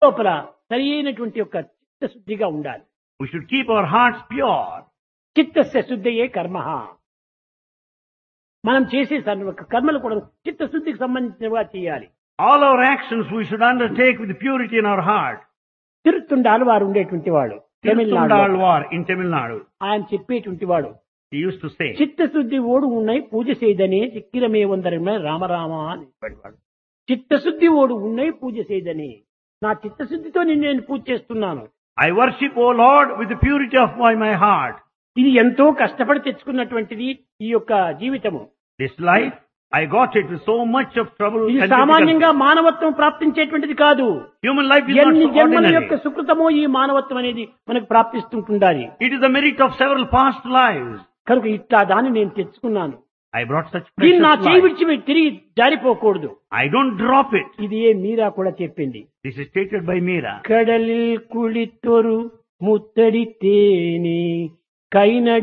లోపల సరి అయినటువంటి యొక్క చిత్తశుద్ధిగా ఉండాలి We should keep our hearts pure. చిత్తస్య శుద్ధయే కర్మ మనం చేసే సర్వ కర్మలు కూడా చిత్తశుద్ధికి సంబంధించినవిగా చేయాలి All our actions we should undertake with purity in our heart. తిరుత్తుండాలు వారు ఉండేటువంటి వాడు Tamil Nadu Tirthundalwar in Tamil Nadu. ఆయన చెప్పేటువంటి వాడు He used to say, చిత్తశుద్ధి ఓడు ఉన్నాయి పూజ చేయదనే చిక్కిరమే వందరమే రామరామ అని చెప్పేవాడు చిత్తశుద్ధి ఓడు ఉన్నాయి పూజ చేయదని నా చిత్తశుద్ధితో నిన్ను నేను పూజ చేస్తున్నాను I worship, O Lord, with the purity of my, my heart. ఇది ఎంతో కష్టపడి తెచ్చుకున్నటువంటిది ఈ యొక్క జీవితము This life, I got it with so much of trouble ఇది and సామాన్యంగా difficulty. మానవత్వం ప్రాప్తించేటువంటిది కాదు Human life is not ఎన్ని so జన్మల యొక్క ordinary. సుకృతమో ఈ మానవత్వం అనేది మనకు ప్రాప్తిస్తుంటుండాలి It is the merit of several past lives. కనుక ఇట్లా దాన్ని నేను తెచ్చుకున్నాను I brought such దీన్ని నా precious చేయి life. విడిచి తిరిగి జారిపోకూడదు I don't drop it. ఇది ఏ మీరా కూడా చెప్పింది This is stated by Meera. கடலில் குளித்தொரு முத்தடி தேனி கை